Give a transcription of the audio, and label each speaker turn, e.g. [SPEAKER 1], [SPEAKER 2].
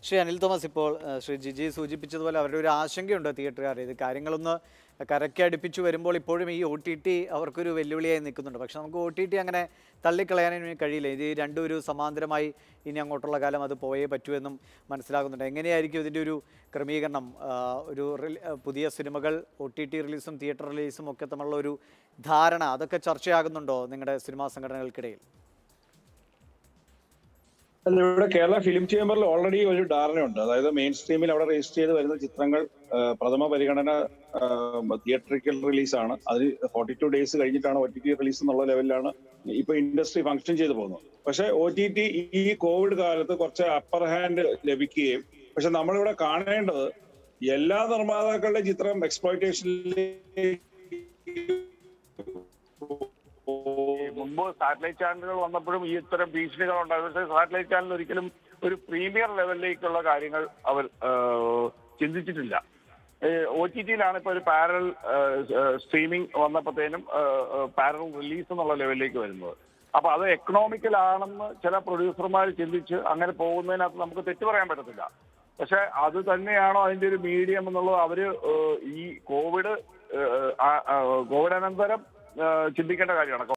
[SPEAKER 1] Shri Anil Thomas ഇപ്പോൾ ഏഹ്, ശ്രീ ജിജി സൂചിപ്പിച്ചതുപോലെ അവരുടെ ഒരു ആശങ്കയുണ്ട് തിയേറ്ററുകാർ ഇത് കാര്യങ്ങളൊന്ന് കരയ്ക്ക് അടുപ്പിച്ച് വരുമ്പോൾ ഇപ്പോഴും ഈ ഒ ടി ടി അവർക്കൊരു വെല്ലുവിളിയായി നിൽക്കുന്നുണ്ട് പക്ഷെ നമുക്ക് ഒ ടി ടി അങ്ങനെ തള്ളിക്കളയാനും ഇനി കഴിയില്ല ഇത് ഈ രണ്ടും ഒരു സമാന്തരമായി ഇനി അങ്ങോട്ടുള്ള കാലം അത് പോയേ പറ്റൂ എന്നും മനസ്സിലാകുന്നുണ്ട് എങ്ങനെയായിരിക്കും ഇതിൻ്റെ ഒരു ക്രമീകരണം ആ, ഒരു റിലി- ആ, പുതിയ സിനിമകൾ ഒ ടി ടി റിലീസും തിയേറ്റർ റിലീസും ഒക്കെ തമ്മിലുള്ള ഒരു ധാരണ അതൊക്കെ ചർച്ചയാകുന്നുണ്ടോ നിങ്ങളുടെ സിനിമാ സംഘടനകൾക്കിടയിൽ
[SPEAKER 2] അല്ല ഇവിടെ കേരള ഫിലിം ചേംബറിൽ ഓൾറെഡി ഒരു ധാരണയുണ്ട് അതായത് മെയിൻ സ്ട്രീമിൽ അവിടെ രജിസ്റ്റർ ചെയ്ത് വരുന്ന ചിത്രങ്ങൾ ആ, പ്രഥമ പരിഗണന തിയേറ്ററിക്കൽ റിലീസാണ് അത് ഫോർട്ടി ടു ഡേയ്സ് കഴിഞ്ഞിട്ടാണ് ഒ ടി ടി റിലീസ് എന്നുള്ള ലെവലിലാണ് ഇപ്പൊ ഇൻഡസ്ട്രി ഫംഗ്ഷൻ ചെയ്തു പോകുന്നത് പക്ഷെ ഒ ടി ടി ഈ കോവിഡ് കാലത്ത് കുറച്ച് അപ്പർ ഹാൻഡ് ലഭിക്കുകയും പക്ഷെ നമ്മളിവിടെ കാണേണ്ടത് എല്ലാ നിർമ്മാതാക്കളുടെ ചിത്രം എക്സ്പ്ലോയിറ്റേഷനിലേക്ക്
[SPEAKER 3] ഈ മുമ്പ് സാറ്റലൈറ്റ് ചാനലുകൾ വന്നപ്പോഴും ഈ ഇത്തരം ഭീഷണികൾ ഉണ്ടായിരുന്നു പക്ഷേ സാറ്റലൈറ്റ് ചാനൽ ഒരിക്കലും ഒരു പ്രീമിയർ ലെവലിലേക്കുള്ള കാര്യങ്ങൾ അവർ ആ, ചിന്തിച്ചിട്ടില്ല ഒ ടി ടിയിലാണ് ഇപ്പോൾ ഒരു പാരൽ സ്ട്രീമിംഗ് വന്നപ്പോഴത്തേനും പാരൽ റിലീസ് എന്നുള്ള ലെവലിലേക്ക് വരുന്നത് അപ്പൊ അത് എക്കണോമിക്കൽ ആണെന്ന് ചില പ്രൊഡ്യൂസർമാർ ചിന്തിച്ച് അങ്ങനെ പോകുന്നതിനകത്ത് നമുക്ക് തെറ്റു പറയാൻ പറ്റത്തില്ല പക്ഷെ അത് തന്നെയാണോ അതിന്റെ ഒരു മീഡിയം എന്നുള്ളത് അവര് ഏഹ്, ഈ കോവിഡ് ഏഹ്, ആ- ആ, കോവിഡ് അനന്തരം ഏഹ്, ചിന്തിക്കേണ്ട കാര്യമാണ്